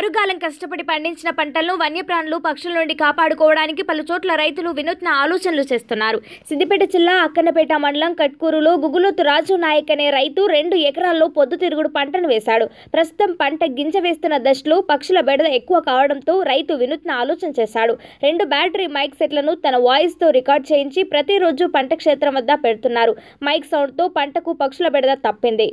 ఆరుగాలం కష్టపడి పండించిన పంటలను వన్యప్రాణులు పక్షుల నుండి కాపాడుకోవడానికి పలు చోట్ల రైతులు వినూత్న ఆలోచనలు చేస్తున్నారు సిద్దిపేట జిల్లా అక్కన్నపేట మండలం కట్కూరులో గుగులోతు రాజు నాయక్ అనే రైతు రెండు ఎకరాల్లో పొద్దుతిరుగుడు పంటను వేశాడు ప్రస్తుతం పంట గింజ వేస్తున్న దశలో పక్షుల బెడద ఎక్కువ కావడంతో రైతు వినూత్న ఆలోచన చేశాడు రెండు బ్యాటరీ మైక్ సెట్లను తన వాయిస్తో రికార్డ్ చేయించి ప్రతిరోజు పంట క్షేత్రం వద్ద పెడుతున్నారు మైక్ సౌండ్తో పంటకు పక్షుల బెడద తప్పింది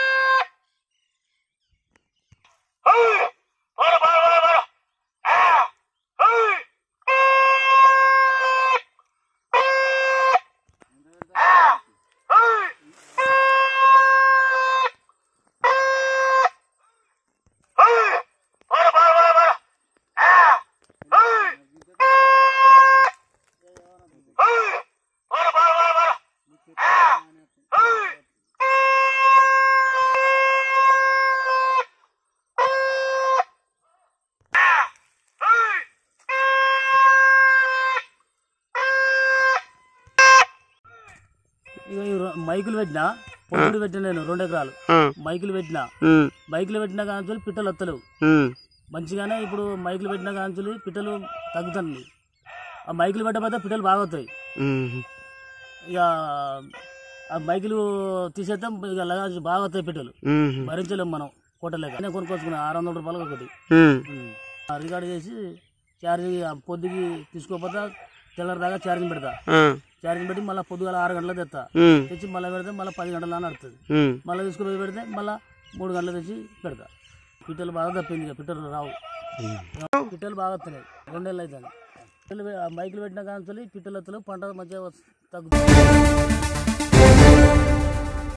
ఇగో ఈ రొ- మైకులు పెట్టినా పొద్దుడు పెట్టిన నేను రెండు ఎకరాలు మైకులు పెట్టినా మైకులు పెట్టిన కాంచులు పిట్టలు వత్తలేవు మంచిగానే ఇప్పుడు మైకులు పెట్టిన కాంచులు పిట్టలు తగ్గుతుంది ఆ మైకులు పెట్టకపోతే పిట్టలు బాగా వస్తాయి ఇక ఆ మైకులు తీసేస్తే ఇక లగా బాగా వస్తాయి పిట్టలు భరించలేము మనం కోటలేక నేను కొనుక్కొచ్చుకున్నా ఆరు వందల రూపాయలు ఒకటి ఆ రికార్డ్ చేసి ఛార్జింగ్ ఆ పొద్దుకి తీసుకోకపోతే తెల్లరి దాకా ఛార్జింగ్ పెడతా ఛార్జింగ్ పెట్టి మళ్ళీ పొద్దుగాల ఆరు గంటలకు తెస్తా తెచ్చి మళ్ళీ పెడితే మళ్ళీ పది గంటల దాకా నడుతుంది మళ్ళీ తీసుకుని పోయి పెడితే మళ్ళీ మూడు గంటలు తెచ్చి పెడతా పిట్టలు బాగా తప్పింది ఇక పిట్టలు రావు పిట్టలు బాగా వస్తున్నాయి రెండేళ్ళు అవుతాయి పిట్టలు పె- ఆ మైకులు పెట్టిన కానీ పిట్టలు వస్తలేవు పంట మంచిగా వస్తు- తగ్గుతుంది